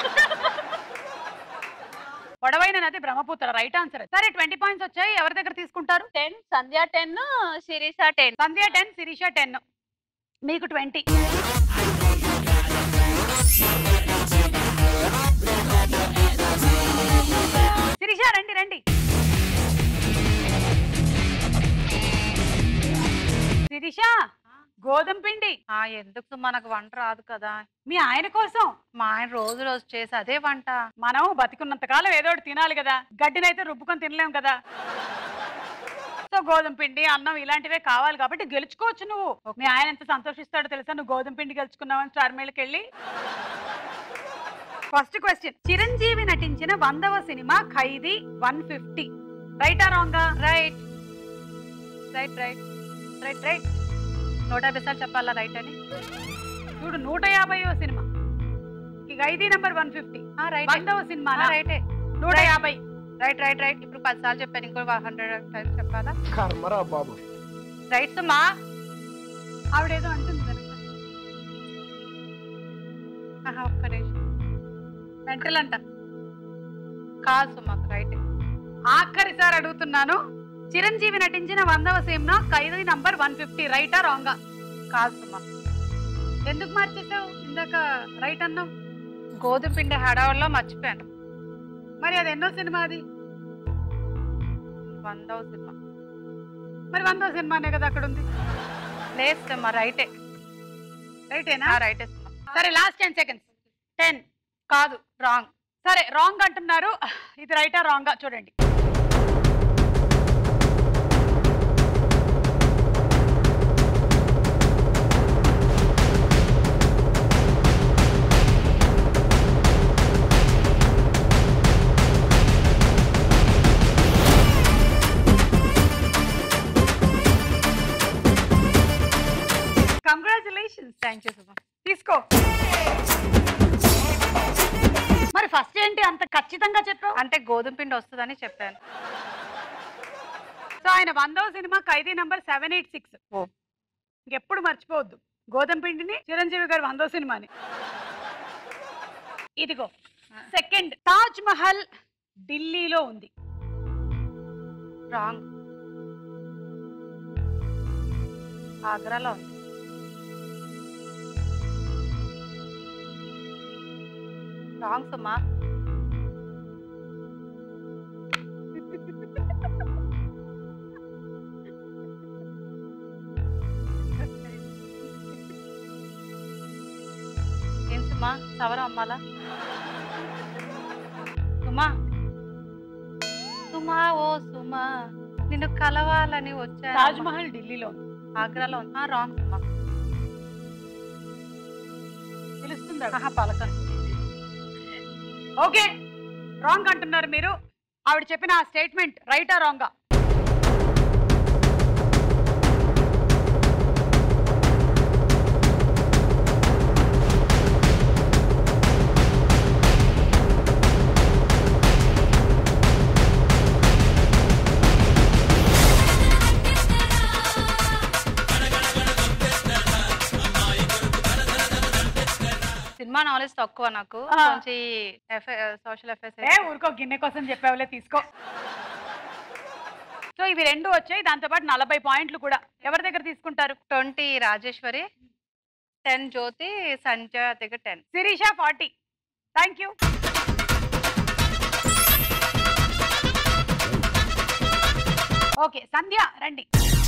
పొడవైన నది బ్రహ్మపుత్ర రైట్ ఆన్సర్ సరే ట్వంటీ పాయింట్స్ వచ్చాయి ఎవరి దగ్గర తీసుకుంటారు ten Sandhya ten Shirisha ten Sandhya ten Shirisha ten మీకు ట్వంటీ శిరీష రండి రండి శిరీష గోధుమ పిండి ఆ ఎందుకు మనకు వంట రాదు కదా మీ ఆయన కోసం మా ఆయన రోజు రోజు చేసి అదే వంట మనం బతికున్నంత కాలం ఏదో ఒకటి తినాలి కదా గడ్డినైతే రుబ్బుకొని తినలేం కదా సో గోధుమ పిండి అన్నం ఇలాంటివే కావాలి కాబట్టి గెలుచుకోవచ్చు నువ్వు మీ ఆయన ఎంత సంతోషిస్తాడో తెలుసా నువ్వు గోధుమ పిండి గెలుచుకున్నావని స్టార్ మేళకి వెళ్ళి ఫస్ట్ క్వశ్చన్ చిరంజీవి నటించిన వందవ సినిమా ఖైదీ వన్ ఫిఫ్టీ రైటా రాంగా right right right right right నూట యాభై సార్లు చెప్పాలా రైట్ అని చూడు నూట యాభైవ సినిమా ఈ Khaidi number one fifty right వందవ సినిమా రైటే నూట యాభై రైట్ రైట్ రైట్ ఇప్పుడు పది సార్లు చెప్పాను ఇంకో హండ్రెడ్ టైమ్స్ చెప్పాలా కర్మరా బాబు రైట్ సుమా ఆవిడేదో అంటుంది వెనక. ఆహా, ఒక్క నిమిషం మెంటల్ అంట కాదు సుమా రైట్ ఆఖరిసారి అడుగుతున్నాను చిరంజీవి నటించిన వందవ cinema Khaidi number one fifty రైటా రాంగా కాదు సుమా ఎందుకు మార్చేసావు ఇందాక రైట్ అన్నావు గోధుమ పిండి హడావుల్లో మర్చిపోయాను మరి అది ఎన్నో సినిమా అది వందవ సినిమా మరి వందో సినిమానే కదా అక్కడ ఉంది లేదు సుమా రైటే రైటేనా రైటే సుమా సరే లాస్ట్ టెన్ సెకండ్స్ టెన్ కాదు రాంగ్ సరే రాంగ్ అంటున్నారు ఇది రైటా రాంగా చూడండి కంగ్రాచులేషన్స్ థ్యాంక్ యూ సుమా తీసుకో మరి ఫస్ట్ ఏంటి అంత ఖచ్చితంగా చెప్పావు అంటే గోధుమ పిండి వస్తుందని చెప్పాను సో ఆయన వందవ cinema Khaidi number seven eight six ఇంకెప్పుడు మర్చిపోవద్దు గోధుమ పిండిని చిరంజీవి గారి వందో సినిమాని ఇదిగో సెకండ్ తాజ్ మహల్ ఢిల్లీలో ఉంది రాంగ్ ఆగ్రాలో ఉంది రాంగ్ సుమా ఏం సుమా సవరం అమ్మాలా సుమా సుమా ఓ సుమా నిన్ను కలవాలని వచ్చా తాజ్ మహల్ ఢిల్లీలో ఉంది ఆగ్రాలో ఉంది రాంగ్ సుమా తెలుస్తుందా ఆహా పలకను ఓకే రాంగ్ అంటున్నారు మీరు ఆవిడ చెప్పిన ఆ స్టేట్మెంట్ రైటా రాంగా సినిమా నాలెడ్జ్ తక్కువ నాకు ఆ. కొంచెం సోషల్ ఎఫైర్స్ ఏ ఊరుకో గిన్నె కోసం చెప్పావులే తీసుకో సో ఇవి రెండు వచ్చాయి దాంతోపాటు నలభై పాయింట్లు కూడా ఎవరి దగ్గర తీసుకుంటారు ట్వంటీ రాజేశ్వరి టెన్ జ్యోతి సంజయ్ దగ్గర ten Shirisha forty thank you okay Sandhya రండి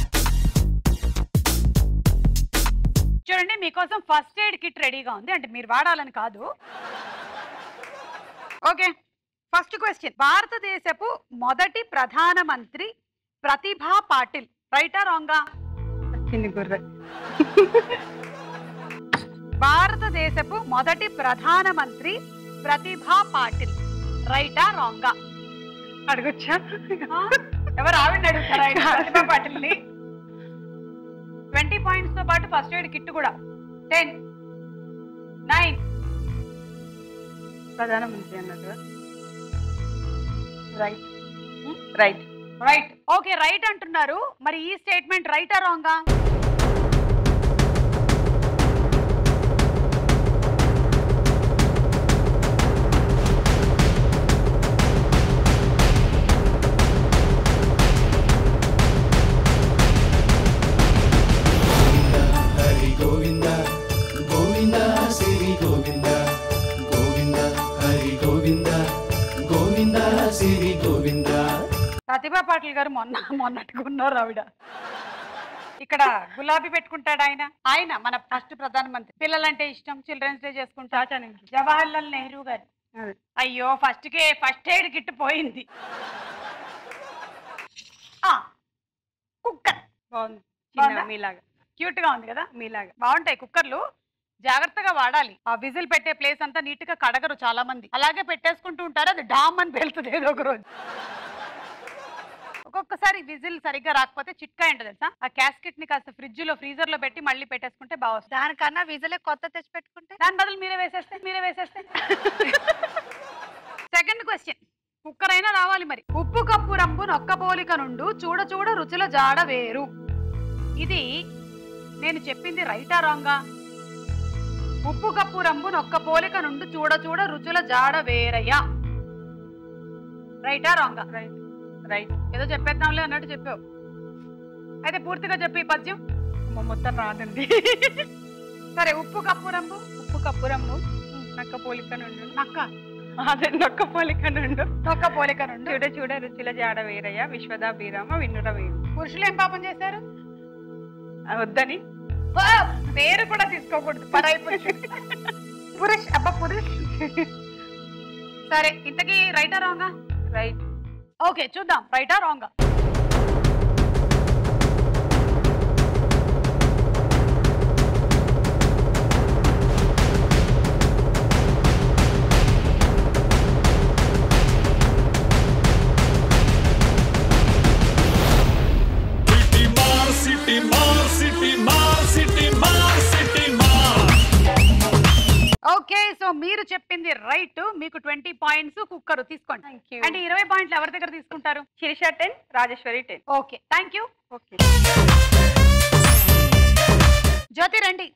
చూడండి మీకోసం ఫస్ట్ ఎయిడ్ కిట్ రెడీగా ఉంది అంటే మీరు వాడాలని కాదు ఓకే ఫస్ట్ క్వశ్చన్ భారతదేశపు మొదటి ప్రధానమంత్రి ప్రతిభా పాటిల్ రైటా రాంగా భారతదేశపు మొదటి ప్రధానమంత్రి ప్రతిభా పాటిల్ రైటా రాంగా అడగొచ్చా ఎవరు ఆవిడ అడుగుతారా ఆయన ప్రతిభా పాటిల్ని ట్వంటీ పాయింట్స్ తో పాటు ఫస్ట్ ఎయిడ్ కిట్ కూడా టెన్ నైన్ ప్రధానమంత్రి అన్నట్టు right right right okay right అంటున్నారు మరి ఈ స్టేట్మెంట్ రైటా రాంగా ప్రతిభా పాటిల్ గారు మొన్న మొన్నట్టుగా ఉన్నారు ఆవిడ ఇక్కడ గులాబీ పెట్టుకుంటాడు ఆయన ఆయన మన ఫస్ట్ ప్రధానమంత్రి పిల్లలంటే ఇష్టం చిల్డ్రన్స్ డే చేసుకుంటా జవహర్లాల్ నెహ్రూ గారు అయ్యో ఫస్ట్ కే ఫస్ట్ ఎయిడ్ కిట్ పోయింది ఆ, కుక్కర్ బాగుంది బాగుందా? చిన్న మీలాగా క్యూట్ గా ఉంది కదా మీలాగా బాగుంటాయి కుక్కర్లు జాగ్రత్తగా వాడాలి ఆ విజిల్ పెట్టే ప్లేస్ అంతా నీట్ గా కడగరు చాలా మంది అలాగే పెట్టేసుకుంటూ ఉంటారు అది డామ్ అని పేలుతుంది ఏదో ఒక రోజు ఒక్కొక్కసారి విజిల్ సరిగ్గా రాకపోతే చిట్కా ఏంటో తెలుసా ఆ క్యాస్కెట్ ని కాస్త ఫ్రిడ్జ్ లో ఫ్రీజర్ లో పెట్టి మళ్ళీ పెట్టేసుకుంటే బాగా వస్తుంది దానికన్నా విజలే కొత్త తెచ్చి పెట్టుకుంటే దాని బదులు మీరే వేసేస్తే మీరే వేసేస్తే సెకండ్ క్వశ్చన్ కుక్కర్ అయినా రావాలి మరి ఉప్పు కప్పు రంబు నొక్క పోలిక నుండు చూడ చూడ రుచుల జాడ వేరు ఇది నేను చెప్పింది రైటా రాంగా ఉప్పు కప్పు రంబు నొక్క పోలిక నుండి చూడ చూడ రుచుల జాడ వేరయ్యా రైటా రాంగా రైట్ రైట్ ఏదో చెప్పేద్దాంలే అన్నట్టు చెప్పావు అయితే పూర్తిగా చెప్పి ఈ పద్యం అమ్మ, మొత్తం రాదండి సరే ఉప్పు కప్పు రంబు ఉప్పు కప్పురమ్ము నక్క పోలిక నుండు నక్క అదే నొక్క పోలిక నుండు నొక్క పోలిక నుండి చూడ చూడ రుచిల జాడ వేరయ్య విశ్వదా బీరామ వినుర వేరు పురుషులు ఏం పాపం చేశారు ఆ, వద్దని ఓ, పేరు కూడా తీసుకోకూడదు పరాయి పురుషుడు పురుష్ అబ్బా పురుష్ సరే ఇంతకీ రైటా రాంగా రైట్ ఓకే చూద్దాం రైటా రాంగా సిటీ మార్ సిటీ మార్ సిటీ మార్ సిటీ మార్ ఓకే సో మీరు చెప్పింది రైట్ మీకు ట్వంటీ పాయింట్స్ కుక్కర్ తీసుకోండి you. అంటే ఇరవై పాయింట్లు ఎవరి దగ్గర తీసుకుంటారు Shirisha ten Rajeshwari ten okay thank you okay Jyothi రండి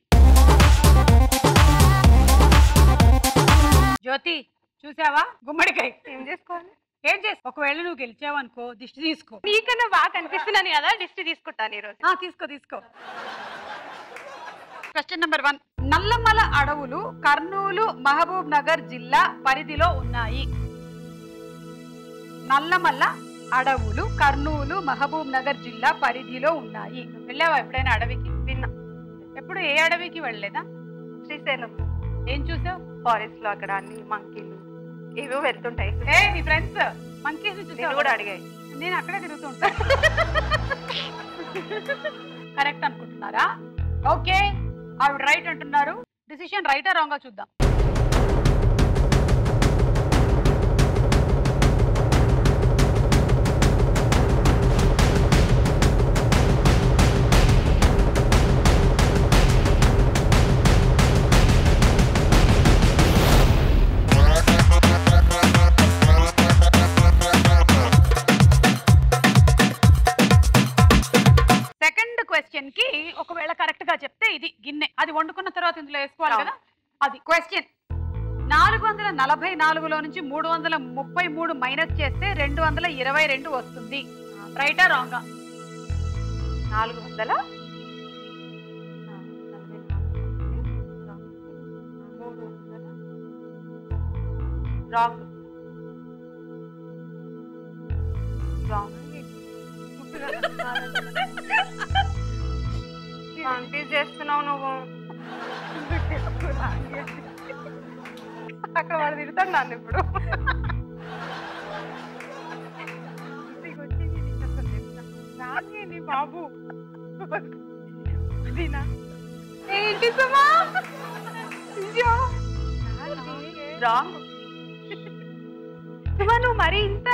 జ్యోతి చూసావా గుమ్మడికాయ ఏం చేసుకోవాలి ఏం చేసి ఒకవేళ నువ్వు గెలిచావు అనుకో దిష్టి తీసుకో నీకన్నా బాగా కనిపిస్తున్నాను కదా దిష్టి తీసుకుంటాను ఈరోజు ఆ, తీసుకో తీసుకో క్వశ్చన్ నెంబర్ వన్ నల్లమల అడవులు కర్నూలు మహబూబ్ నగర్ జిల్లా పరిధిలో ఉన్నాయి నల్లమల్ల అడవులు కర్నూలు మహబూబ్ నగర్ జిల్లా పరిధిలో ఉన్నాయి వెళ్ళావా ఎప్పుడైనా అడవికి విన్నా ఎప్పుడు ఏ అడవికి వెళ్ళలేదా శ్రీశైలం ఏం చూసావు ఫారెస్ట్ లో అక్కడ అన్ని మంకీలు ఏవో వెళ్తుంటాయి ఏ నీ ఫ్రెండ్స్ మంకీస్ నేను చూసావు కూడా అడిగాయి నేను అక్కడే తిరుగుతూ ఉంటాను కరెక్ట్ అనుకుంటున్నారా ఓకే ఆవిడ రైట్ అంటున్నారు డిసిషన్ రైటా రాంగా చూద్దాం సెకండ్ క్వశ్చన్ కి ఒకవేళ కరెక్ట్ గా చెప్తే ఇది గిన్నె అది వండుకున్న తర్వాత ఇందులో వేసుకోవాలి కదా అది క్వశ్చన్ నాలుగు వందల నలభై నాలుగులో నుంచి మూడు వందల ముప్పై మూడు మైనస్ చేస్తే రెండు వందల ఇరవై రెండు వస్తుంది రైటా రాంగా నాలుగు వందల రాంగ్ రాంగ్ కన్ఫ్యూజ్ చేస్తున్నావు నువ్వు అక్కడ వాడు తిడతాడు నన్ను ఇప్పుడు రాంగేంటి బాబు అదినా ఏంటి సుమా అయ్యో రాంగ్ సుమా నువ్వు మరి ఇంత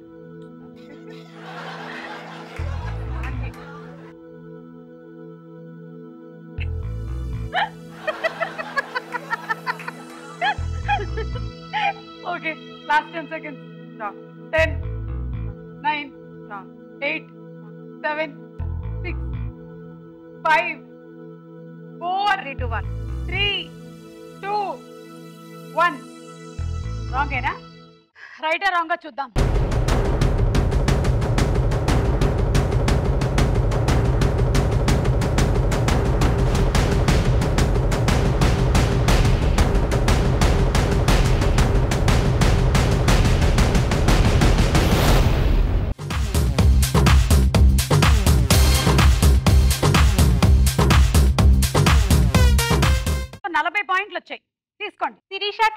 okay last ten seconds ten nine eight seven six five four three two one three two one రాంగేనా రైటా రాంగా చూద్దాం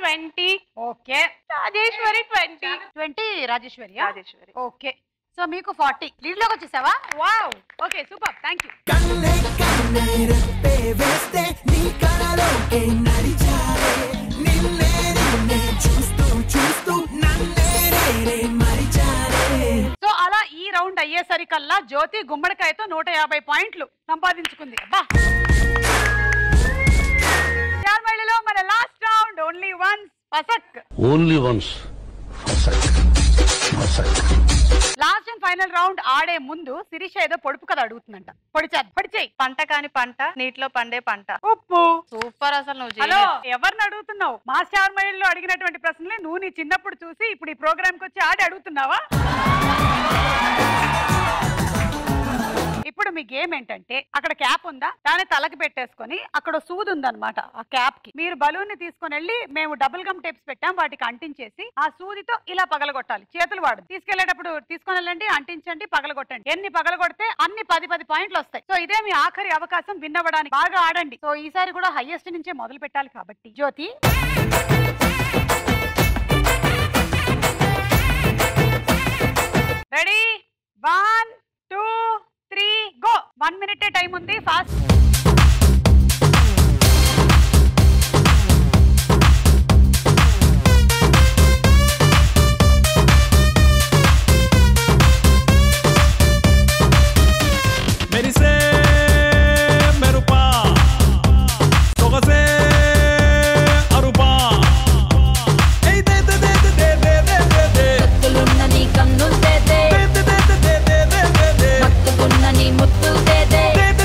twenty okay Rajeshwari twenty twenty Rajeshwari Rajeshwari okay so మీకు ఫార్టీ లీడ్ లోకి వచ్చేసావా wow okay super thank you వేస్తే నీ కలలోకే నడిచారే నిన్నే నిన్నే చూస్తూ చూస్తూ నన్నే నేనే మరిచారే సో అలా ఈ రౌండ్ అయ్యేసరికల్లా జ్యోతి గుమ్మడికాయతో నూట యాభై పాయింట్లు సంపాదించుకుంది అబ్బా చార్మళ్ళలో మన లాస్ట్ రౌండ్ ఓన్లీ వన్స్ పసక్ only once last and final round ఆడే ముందు శిరీష ఏదో పొడుపు కథ అడుగుతుందంట పొడిచేద్దాం పొడిచేయి పంట కాని పంట నీటిలో పండే పంట ఉప్పు సూపర్ అసలు నువ్వు హలో genius. ఎవరిని అడుగుతున్నావు మా స్టార్ మైల్ లో అడిగినటువంటి ప్రశ్నలే నువ్వు నీ చిన్నప్పుడు చూసి ఇప్పుడు ఈ ప్రోగ్రామ్ కి వచ్చి ఆడి అడుగుతున్నావా ఇప్పుడు మీ గేమ్ ఏంటంటే అక్కడ క్యాప్ ఉందా దాన్ని తలకి పెట్టేసుకొని అక్కడ సూది ఉందన్నమాట ఆ క్యాప్ కి మీరు బలూన్ ని తీసుకొని వెళ్ళి మేము డబుల్ గమ్ టేప్స్ పెట్టాం వాటికి అంటించేసి ఆ సూదితో ఇలా పగలగొట్టాలి చేతులు వాడు తీసుకెళ్లేటప్పుడు తీసుకొని వెళ్ళండి అంటించండి పగలగొట్టండి ఎన్ని పగలగొడితే అన్ని పది పది పాయింట్లు వస్తాయి సో ఇదే మీ ఆఖరి అవకాశం విన్ అవ్వడానికి బాగా ఆడండి సో ఈసారి కూడా హైయెస్ట్ నుంచే మొదలు పెట్టాలి కాబట్టి Jyothi ready one two three go one minute time ఉంది ఫాస్ట్ మెరిసే మెరుపా సొగసే అరుపా ఏయ్ దే దే దే దే దే దే దే దే కత్తులున్న నీ కన్నులు తేదే మత్తుకున్న నీ ముత్తులు తేదే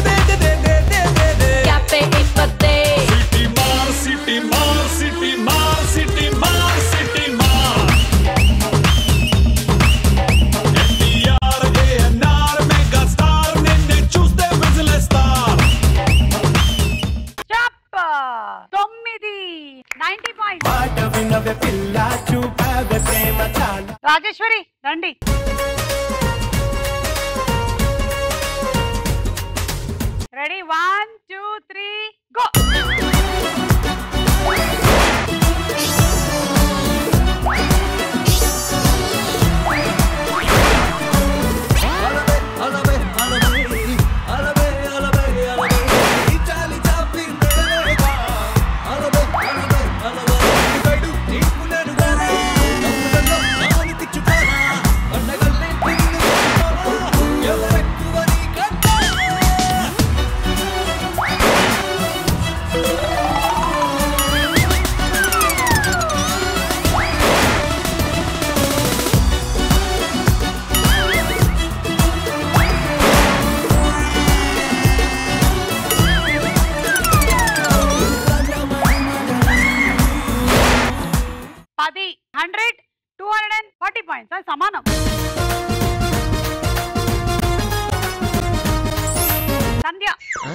క్యాపే ఇప్పతే సిటీ మార్ సిటీ మార్ సిటీ మార్ సిటీ మార్ సిటీ మార్ ఎన్టీఆర్ ఏఎన్ఆర్ మెగా స్టార్ నిన్నే చూస్తే విజిలేస్తారు చప్ప తొమ్మిది నైన్టీ పాయింట్ పాట వినవే పిల్ల చూపావే ప్రేమ చాలా రాజేశ్వరి రండి ready one two three go పది hundred two hundred and forty points అది సమానం Sandhya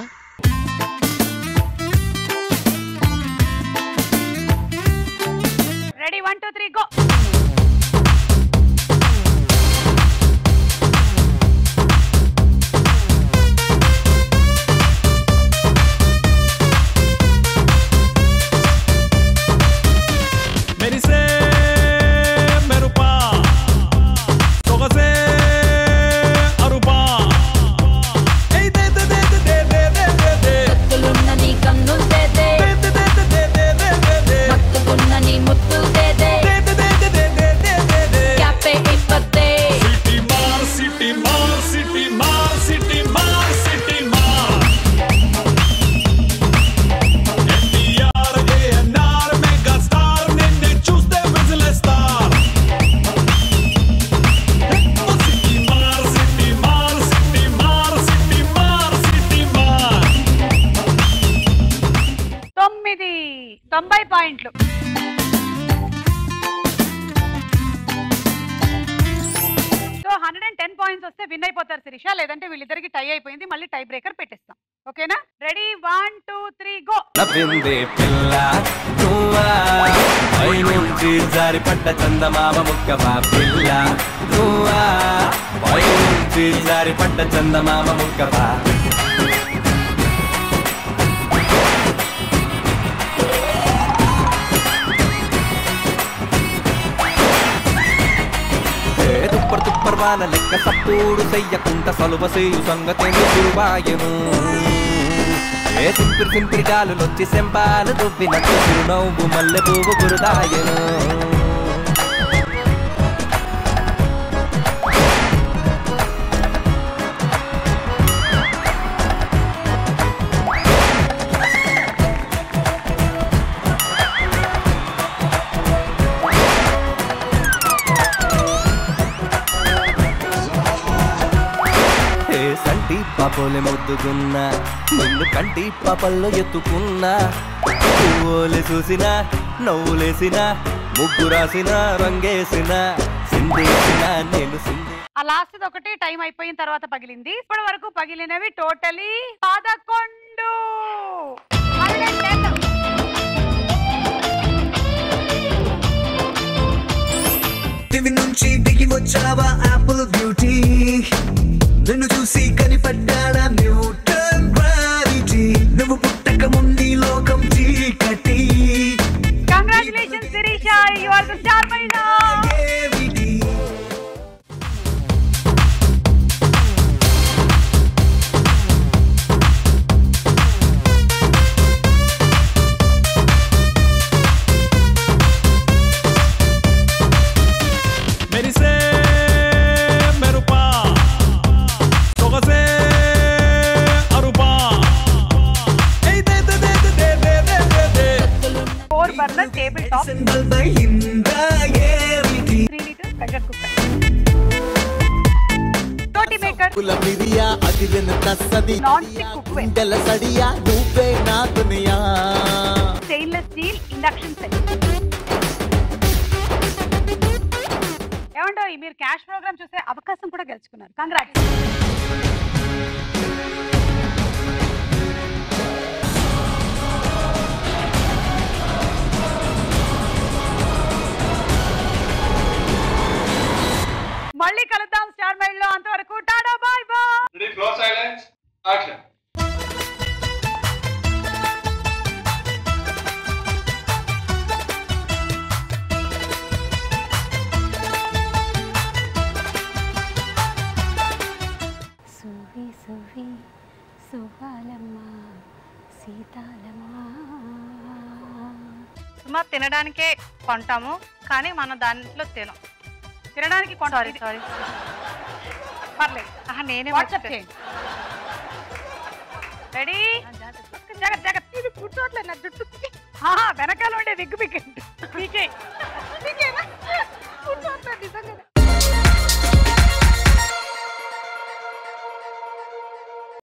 ready one two three go మెరిసే మెరుపా సొగసే అరుపా ఏయ్ దే దే దే దే దే దే దే దే కత్తులున్న నీ కన్నులు తేదే మత్తుకున్న నీ ముత్తులు తేదే క్యాపే ఇప్పతే సిటీ మార్ సిటీ మార్ సిటీ మార్ సిటీ మార్ సిటీ మార్ ఎన్టీఆర్ ఏఎన్ఆర్ మెగా స్టార్ నిన్నే చూస్తే విజిలేస్తారు సిటీ మార్ సిటీ మార్ సిటీ మార్ సిటీ మార్ సిటీ మార్ తొమ్మిది తొంభై పాయింట్లు so hundred and ten points వస్తే విన్ అయిపోతారు శిరీష లేదంటే వీళ్ళిద్దరికి టై అయిపోయింది మళ్ళీ టై బ్రేకర్ పెట్టేస్తాం ఓకేనా ready one two three go నవ్వింది పిల్ల నువ్వా పైనుంచి జారిపడ్డ చందమామ ముక్కవా పిల్ల నువ్వా పైనుంచి జారిపడ్డ చందమామ ముక్కవా వాన లెక్క సప్పుడు చెయ్యకుంట సలువ సేయు సంగతేమి తిరువాయను ఏ సింపిరి సింపిరి గాలులొచ్చి సెంపాలు దువ్వినట్టు చిరునవ్వు మల్లె పువ్వు గురుదాయను ఏ సంటి పాపలే ముద్దుకున్నా నిన్ను కంటి పాపల్లో ఎత్తుకున్నా పువ్వులే చూసినా నవ్వులేసిన ముగ్గు రాసిన రంగేసిన సిందేసిన నేను సిందే ఆ లాస్ట్ ఒకటి టైం అయిపోయిన తర్వాత పగిలింది ఇప్పటి వరకు పగిలినవి టోటలీ పదకొండు టీవీ నుంచి దిగి వచ్చావా యాపిల్ బ్యూటీ నిన్ను చూసి కనిపడ్డాడా న్యూటన్ గ్రావిటీ నువ్వు పుట్టక ముందు లోకం చీకటి congratulations Shirisha you are the star మహిళ మెరిసే మెరుపా సొగసే అరుపా ఏయ్ దే దే దే దే దే దే దే దే four burner table top three litres pressure cooker తోటి మేకర్ కుల మిరియా అది వెనుక సది నాన్ స్టిక్ కుక్వేర్ గుండెల సడియా నువ్వే నా దునియా స్టెయిన్లెస్ స్టీల్ ఇండక్షన్ సెట్ ఏమంటో మీరు క్యాష్ ప్రోగ్రామ్ చూసే అవకాశం కూడా గెలుచుకున్నారు కంగ్రాట్స్ మళ్ళీ కలుద్దాం స్టార్ మైల్ లో అంతవరకు ta-ta bye bye Ready, close silence, action. సువి సువి సుహాలమ్మ సీతాలమ్మ సుమా తినడానికే కొంటాము కానీ మన దాంట్లో తినం తినడానికి సారీ సారీ పర్లేదు ఆహా నేనే వాట్సాప్ మర్చిపోయాను. చేయండి రెడీ జగత్ జగత్ ఇది కూర్చోట్లేదు నా జుట్టు ఆహా, వెనకాల ఉండే విగ్గు పీకే పీకే పీకేనా కూర్చోట్లేదు నిజంగా